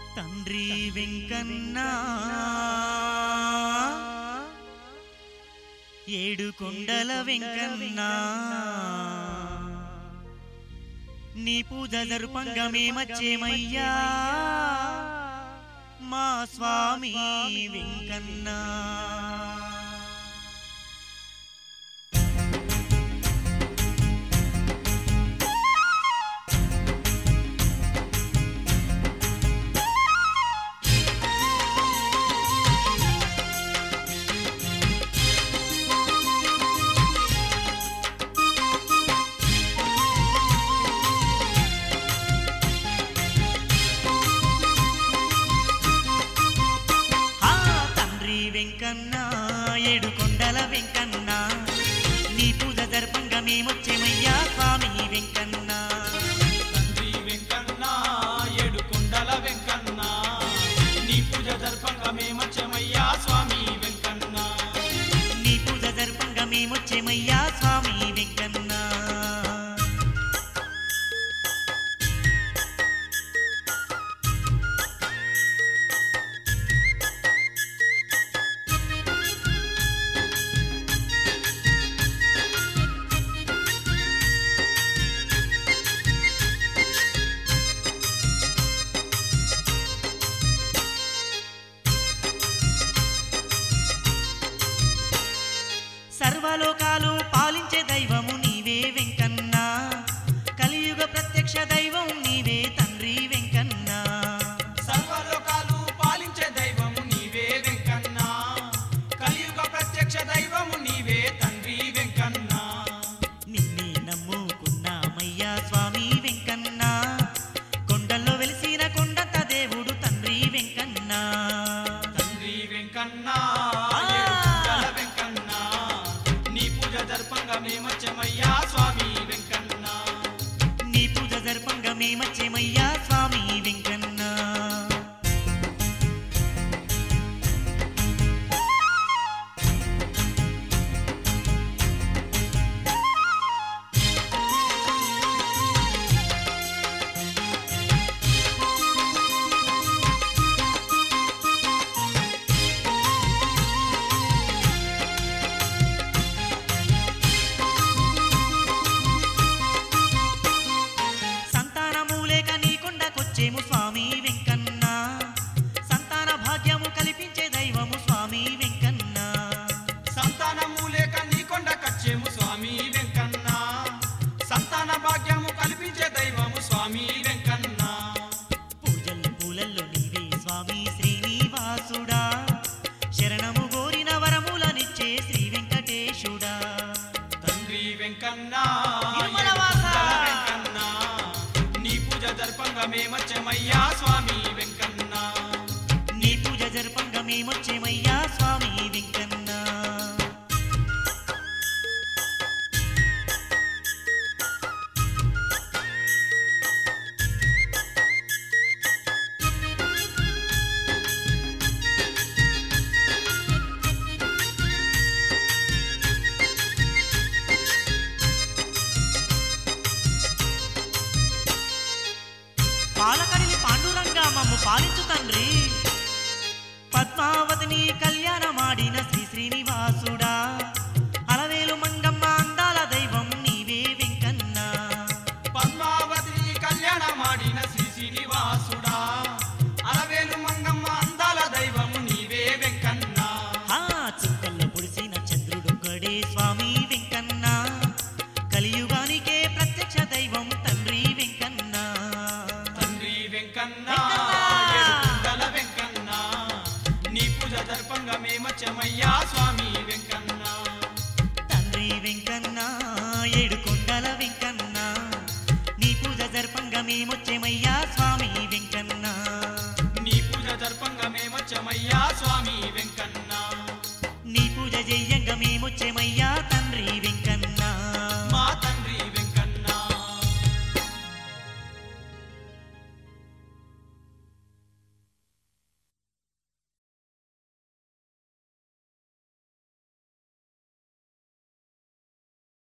తండ్రి వెంకన్న ఏడు కొండల వెంకన్న నీ పూజ జరుపంగా మేమచ్చేమయ్యా మా స్వామి వెంకన్నా ఆ తండ్రి వెంకన్న ఏడు కొండల వెంకన్న నీ పూజ దర్పంగా మేమొచ్చేమయ్యా స్వామి వెంకన్న తండ్రి వెంకన్న ఏడు కొండల వెంకన్న నీ పూజ దర్పంగా మేమచ్చమయ్యా స్వామి వెంకన్న నీ పూజ దర్పంగా మేమొచ్చేమయ్యా స్వామి వెంకన్న సర్వలోకాలు పాలించే దైవము నీవే వెంకన్న కలియుగ ప్రత్యక్ష దైవం నీవే తండ్రి వెంకన్న సర్వలోకాలు పాలించే దైవము నీవే వెంకన్న కలియుగ ప్రత్యక్ష దైవము నీవే తండ్రి వెంకన్న నిన్నే నమ్ముకున్నామయ్యా స్వామి వెంకన్న కొండల్లో వెలిసిన కొండంత దేవుడు తండ్రి వెంకన్న తండ్రి వెంకన్న ఆ! ఏడు కొండల వెంకన్న నీ పూజ దర్పంగా మేమచ్చమయ్యా స్వామి వెంకన్న నీ పూజ దర్పంగా మేమచ్చేమయ్యా స్వామి వెంకన్న సంతానము లేక నీ కొండకొచ్చేము స్వామి వెంకన్న సంతాన భాగ్యము కల్పించే దైవము స్వామి వెంకన్న సంతానము లేక నీ కొండ కచ్చేము స్వామి వెంకన్న సంతాన భాగ్యము కల్పించే దైవము స్వామి వెంకన్న పూజల్లో పూలల్లో నీవే స్వామి శ్రీనివాసుడా శరణము గోరిన వరములనిచ్చే శ్రీ వెంకటేశుడా తండ్రి వెంకన్న తిరుమల వాస! ఏడుకొండల వెంకన్న నీ పూజ దర్పంగా మేమచ్చమయ్యా స్వామి వెంకన్న నీ పూజ జరపంగా మేమొచ్చేమయ్యా స్వామి వెంకన్న పాలకడిని పాండురంగా మమ్ము పాలించు తండ్రి పద్మావతిని కళ్యాణమాడిన శ్రీ శ్రీనివాసుడా అలవేలు మంగమ్మ అందాల దైవం నీవే వెంకన్న పద్మావతి కళ్యాణ మాడిన శ్రీ శ్రీనివాసుడా అలవేలు మంగమ్మ అందాల దైవము నీవే వెంకన్న ఆ చుక్కల్లో పొడిసిన చంద్రుడొక్కడే స్వామి వెంకన్న కలియుగానికే ప్రత్యక్ష దైవం తండ్రి వెంకన్న తండ్రి వెంకన్న వెంకన్న! ఏడుకొండల వెంకన్న నీ పూజ దర్పంగా మేమచ్చమయ్యా స్వామి వెంకన్న తండ్రి వెంకన్న ఏడు కొండల వెంకన్న నీ పూజ జర్పంగా మేమొచ్చేమయ్యా స్వామి వెంకన్న నీ పూజ దర్పంగా మేమచ్చమయ్యా స్వామి వెంకన్న నీ పూజ చెయ్యంగా మేమొచ్చేమయ్యా